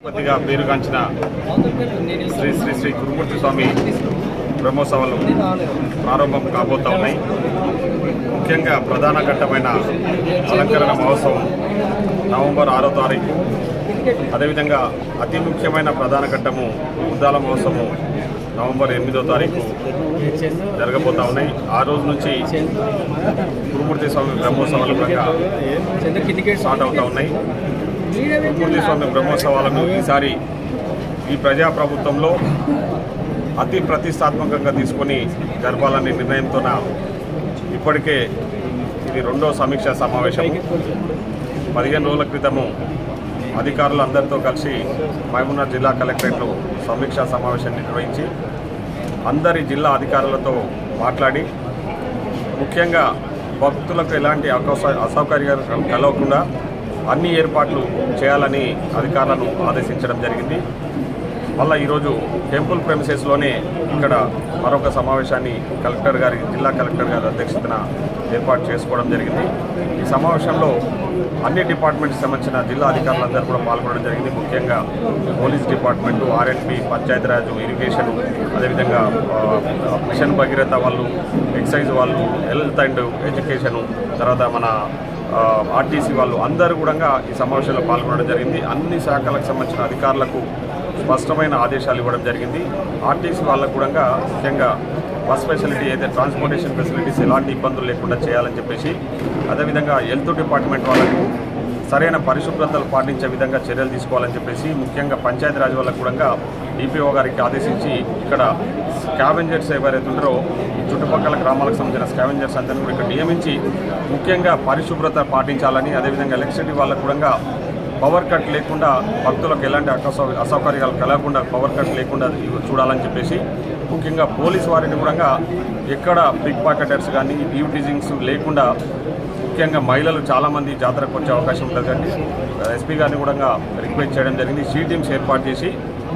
పతిగా పేరుగాంచిన శ్రీ శ్రీ శ్రీ గురుమూర్తి స్వామి బ్రహ్మోత్సవాలు ప్రారంభం కాబోతా ఉన్నాయి ముఖ్యంగా ప్రధాన ఘట్టమైన అలంకరణ మహోత్సవం నవంబర్ ఆరో తారీఖు అదేవిధంగా అతి ముఖ్యమైన ప్రధాన ఘట్టము ఉద్దాల మహోత్సవం నవంబర్ ఎనిమిదో తారీఖు జరగబోతా ఉన్నాయి ఆ రోజు నుంచి గురుమూర్తి స్వామి బ్రహ్మోత్సవాలు కూడా స్టార్ట్ అవుతా ఉన్నాయి గురుమూర్తి స్వామి బ్రహ్మోత్సవాలను ఈసారి ఈ ప్రజాప్రభుత్వంలో అతి ప్రతిష్టాత్మకంగా తీసుకొని జరపాలనే నిర్ణయంతో ఇప్పటికే ఇది రెండో సమీక్షా సమావేశం పదిహేను రోజుల క్రితము అధికారులందరితో కలిసి మహబూబ్నగర్ జిల్లా కలెక్టరేట్లో సమీక్షా సమావేశం నిర్వహించి అందరి జిల్లా అధికారులతో మాట్లాడి ముఖ్యంగా భక్తులకు ఎలాంటి అకౌస- అసౌకర్యాలు కలగకుండా అన్ని ఏర్పాట్లు చేయాలని అధికారులను ఆదేశించడం జరిగింది మళ్ళీ ఈరోజు టెంపుల్ ప్రెమిసెస్లోనే ఇక్కడ మరొక సమావేశాన్ని కలెక్టర్ గారి జిల్లా కలెక్టర్ గారి అధ్యక్షతన ఏర్పాటు చేసుకోవడం జరిగింది ఈ సమావేశంలో అన్ని డిపార్ట్మెంట్కి సంబంధించిన జిల్లా అధికారులందరూ కూడా పాల్గొనడం జరిగింది ముఖ్యంగా పోలీస్ డిపార్ట్మెంటు ఆర్ఎండ్బి పంచాయతీరాజ్ ఇరిగేషన్ అదేవిధంగా ఆ, మిషన్ భగీరథ వాళ్ళు ఎక్సైజ్ వాళ్ళు హెల్త్ అండ్ ఎడ్యుకేషను తర్వాత మన ఆర్టీసీ వాళ్ళు అందరూ కూడా ఈ సమావేశంలో పాల్గొనడం జరిగింది అన్ని శాఖలకు సంబంధించిన అధికారులకు స్పష్టమైన ఆదేశాలు ఇవ్వడం జరిగింది ఆర్టీసీ వాళ్ళకు కూడా ముఖ్యంగా బస్ ఫెసిలిటీ అయితే ట్రాన్స్పోర్టేషన్ ఫెసిలిటీస్ ఎలాంటి ఇబ్బందులు లేకుండా చేయాలని చెప్పేసి అదేవిధంగా హెల్త్ డిపార్ట్మెంట్ వాళ్ళకు సరైన పరిశుభ్రతలు పాటించే విధంగా చర్యలు తీసుకోవాలని చెప్పేసి ముఖ్యంగా పంచాయతీరాజ్ వాళ్ళకు కూడా డిపిఓ గారికి ఆదేశించి ఇక్కడ స్కావెంజర్స్ ఎవరైతే ఉన్నారో ఈ చుట్టుపక్కల గ్రామాలకు సంబంధించిన స్కావెంజర్స్ అందరినీ కూడా ఇక్కడ నియమించి ముఖ్యంగా పరిశుభ్రత పాటించాలని అదేవిధంగా ఎలక్ట్రిసిటీ వాళ్ళకు కూడా పవర్ కట్ లేకుండా భక్తులకు ఎలాంటి అసౌ అసౌకర్యాలు కలగకుండా పవర్ కట్ లేకుండా ఇవి చూడాలని చెప్పేసి ముఖ్యంగా పోలీస్ వారిని కూడా ఎక్కడ పిక్ పాకెటర్స్ కానీ టీజింగ్స్ లేకుండా ముఖ్యంగా మహిళలు చాలామంది జాతరకు వచ్చే అవకాశం ఉంటుంది కాబట్టి ఎస్పీ గారిని కూడా రిక్వెస్ట్ చేయడం జరిగింది సీ టీమ్స్ ఏర్పాటు చేసి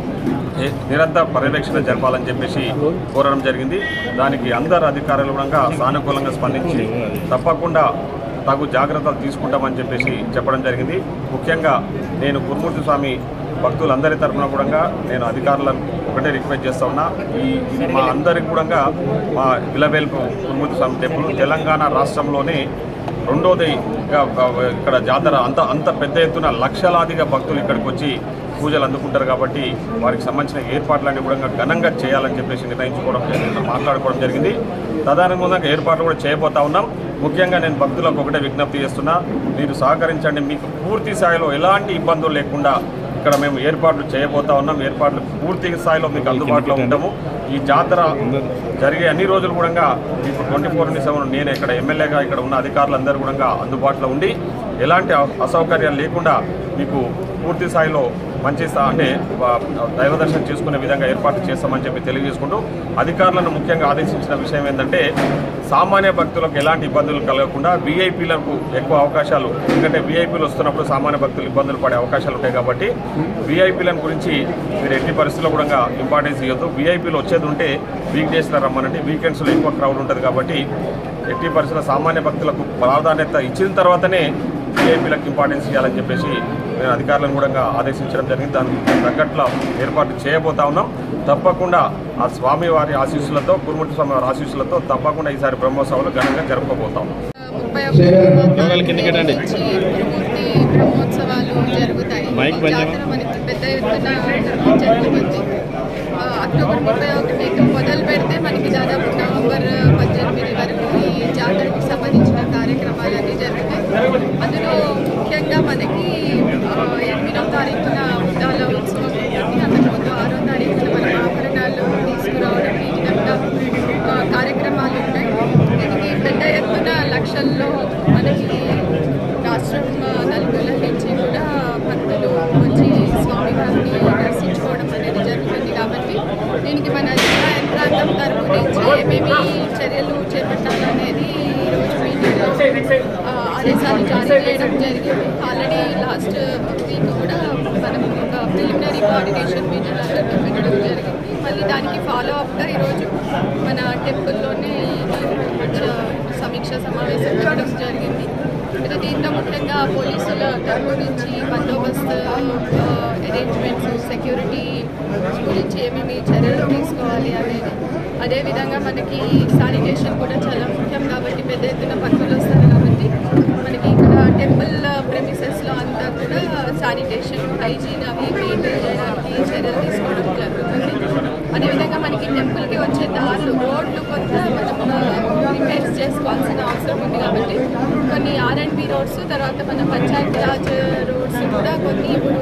ఏ- నిరంతర పర్యవేక్షణ జరపాలని చెప్పేసి కోరడం జరిగింది దానికి అందరు అధికారులు కూడా సానుకూలంగా స్పందించి తప్పకుండా తగు జాగ్రత్తలు తీసుకుంటామని చెప్పేసి చెప్పడం జరిగింది ముఖ్యంగా నేను గురుమూర్తి స్వామి భక్తులందరి తరఫున కూడా నేను అధికారులను ఒకటే రిక్వెస్ట్ చేస్తా ఉన్నా ఈ ఇది మా అందరికి కూడా మా విలవేల్పు గురుమూర్తి స్వామి టెంపుల్ తెలంగాణ రాష్ట్రంలోనే రెండోది ఇంకా ఇక్కడ జాతర అంత అంత పెద్ద ఎత్తున లక్షలాదిగా భక్తులు ఇక్కడికి వచ్చి పూజలు అందుకుంటారు కాబట్టి వారికి సంబంధించిన ఏర్పాట్లన్నీ కూడా ఘనంగా చేయాలని చెప్పేసి నిర్ణయించుకోవడం జరిగింది మాట్లాడుకోవడం జరిగింది తదనుగుణంగా ఏర్పాట్లు కూడా చేయబోతా ఉన్నాం ముఖ్యంగా నేను భక్తులకు ఒకటే విజ్ఞప్తి చేస్తున్నా మీరు సహకరించండి మీకు పూర్తి స్థాయిలో ఎలాంటి ఇబ్బందులు లేకుండా ఇక్కడ మేము ఏర్పాట్లు చేయబోతా ఉన్నాం ఏర్పాట్లు పూర్తి స్థాయిలో మీకు అందుబాటులో ఉంటాము ఈ జాతర జరిగే అన్ని రోజులు కూడా మీకు ట్వంటీ ఫోర్ ఇంటూ సెవెన్ నేను ఇక్కడ ఎమ్మెల్యేగా ఇక్కడ ఉన్న అధికారులందరూ కూడా అందుబాటులో ఉండి ఎలాంటి అ- అసౌకర్యాలు లేకుండా మీకు పూర్తి స్థాయిలో మంచి స్థా అంటే ఆ, దైవ దర్శనం చేసుకునే విధంగా ఏర్పాటు చేస్తామని చెప్పి తెలియజేసుకుంటూ అధికారులను ముఖ్యంగా ఆదేశించిన విషయం ఏంటంటే సామాన్య భక్తులకు ఎలాంటి ఇబ్బందులు కలగకుండా వీఐపీలకు ఎక్కువ అవకాశాలు ఎందుకంటే వీఐపీలు వస్తున్నప్పుడు సామాన్య భక్తులు ఇబ్బందులు పడే అవకాశాలు ఉంటాయి కాబట్టి వీఐపీలను గురించి మీరు ఎట్టి పరిస్థితుల్లో కూడా ఇంపార్టెన్స్ ఇవ్వద్దు వీఐపీలు వచ్చేది ఉంటే వీక్ డేస్లో రమ్మనండి వీకెండ్స్లో ఎక్కువ క్రౌడ్ ఉంటుంది కాబట్టి ఎట్టి పరిస్థితుల్లో సామాన్య భక్తులకు ప్రాధాన్యత ఇచ్చిన తర్వాతనే వీఐపీలకు ఇంపార్టెన్స్ ఇవ్వాలని చెప్పేసి నేను అధికారులను కూడా ఆదేశించడం జరిగింది దానికి తగ్గట్ల ఏర్పాటు చేయబోతా ఉన్నాం తప్పకుండా ఆ స్వామి వారి ఆశీస్సులతో కురుముటి స్వామి వారి ఆశీస్సులతో తప్పకుండా ఈసారి బ్రహ్మోత్సవాలు ఘనంగా జరుపుకోబోతాం ముప్పై ఒకటవ తారీఖు నుంచి గురుమూర్తి బ్రహ్మోత్సవాలు జరుగుతాయి మైక్ ఈ బంద్ జాతర మనకి పెద్ద ఎత్తున జరుగుతుంది ఆ, అక్టోబర్ ముప్పై ఒకటితో మొదలు పెడితే మనకి దాదాపు నవంబర్ పద్దెనిమిది వరకు ఈ జాతరకి సంబంధించిన కార్యక్రమాలన్నీ జరుగుతాయి అందులో ముఖ్యంగా మనకి ఆ, ఎనిమిదో తారీఖున ఉద్దాల ఉత్సవం ఉంటుంది అంతకుముందు ఆరో తారీఖున మన ఆభరణాలు తీసుకురావడం ఈ విధంగా ఆ, కార్యక్రమాలు ఉంటాయి దీనికి పెద్ద ఎత్తున లక్షల్లో మనకి రాష్ట్రం ఆ, నలుగుల నుంచి కూడా భక్తులు వచ్చి స్వామివారిని దర్శించుకోవడం అనేది జరుగుతుంది కాబట్టి దీనికి మన జిల్లా యంత్రాంగం తరపు నుంచి ఏమేమి చర్యలు చేపట్టాలనేది ఈరోజు మీటింగ్లో ఆ, ఆదేశాలు జారీ చేయడం జరిగింది ఆల్రెడీ లాస్ట్ వీక్ కూడా మనం ఒక ప్రిలిమినరీ కోఆర్డినేషన్ మీటింగ్ అందరితో పెట్టడం జరిగింది మళ్ళీ దానికి ఫాలో అప్గా ఈరోజు మన టెంపుల్లోనే ఈ సమీక్ష సమావేశం పెట్టడం జరిగింది అయితే దీంట్లో ముఖ్యంగా పోలీసుల తరపు నుంచి బందోబస్తు అరేంజ్మెంట్స్ సెక్యూరిటీ గురించి ఏమేమి చర్యలు తీసుకోవాలి అనేది అదేవిధంగా మనకి శానిటేషన్ కూడా చాలా ముఖ్యం కాబట్టి పెద్ద ఎత్తున భక్తులు వస్తారు కాబట్టి మనకి ఇక్కడ టెంపుల్ ప్రెమిసెస్లో అంతా కూడా శానిటేషన్ హైజీన్ అవి మెయింటైన్ చేయడానికి చర్యలు తీసుకోవడం జరుగుతుంది అదేవిధంగా మనకి టెంపుల్కి వచ్చే దారులు రోడ్లు కొంత మనం రిపేర్స్ చేసుకోవాల్సిన అవసరం ఉంది కాబట్టి కొన్ని ఆర్ అండ్ బి రోడ్స్ తర్వాత మన పంచాయతీ రాజ్ రోడ్స్ కూడా కొన్ని ఇప్పుడు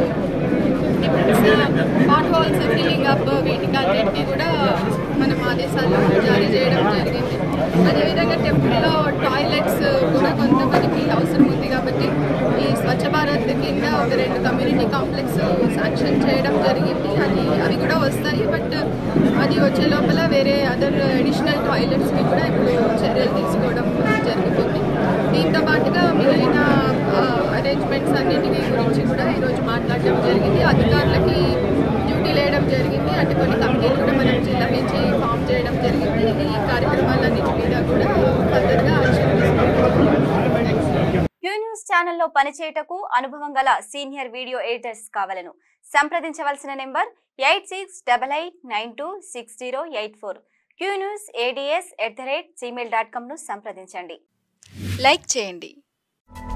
పాట్ హోల్స్ ఫిల్లింగ్ అప్ వీటికి అన్నింటినీ కూడా మనం ఆదేశాలు జారీ చేయడం జరిగింది అదేవిధంగా టెంపుల్లో టాయిలెట్స్ కూడా కొంత మనకి అవసరం ఉంది కాబట్టి ఈ స్వచ్ఛ భారత్ కింద ఒక రెండు కమ్యూనిటీ కాంప్లెక్స్ శాంక్షన్ చేయడం జరిగింది అది అవి కూడా వస్తాయి బట్ అది వచ్చే లోపల వేరే అదర్ అడిషనల్ టాయిలెట్స్కి కూడా ఇప్పుడు చర్యలు తీసుకోవడం జరుగుతుంది దీంతో పాటుగా మిగిలిన అరేంజ్మెంట్స్ అన్నింటినీ గురించి కూడా ఈరోజు మాట్లాడడం జరిగింది అధికారులకి డ్యూటీ వేయడం జరిగింది అంటే కొన్ని కమిటీలు కూడా మనం జిల్లా నుంచి ఫామ్ చేయడం జరిగింది ఈ కార్యక్రమాలన్నిటి మీద కూడా ఫర్దర్గా యాక్షన్ తీసుకుంటాం క్యూ న్యూస్ ఛానల్లో పనిచేయటకు అనుభవం గల సీనియర్ వీడియో ఎడిటర్స్ కావాలను సంప్రదించవలసిన number eight six double eight nine two six zero eight four Q news ads at the rate Gmail dot కామ్ను సంప్రదించండి లైక్ చేయండి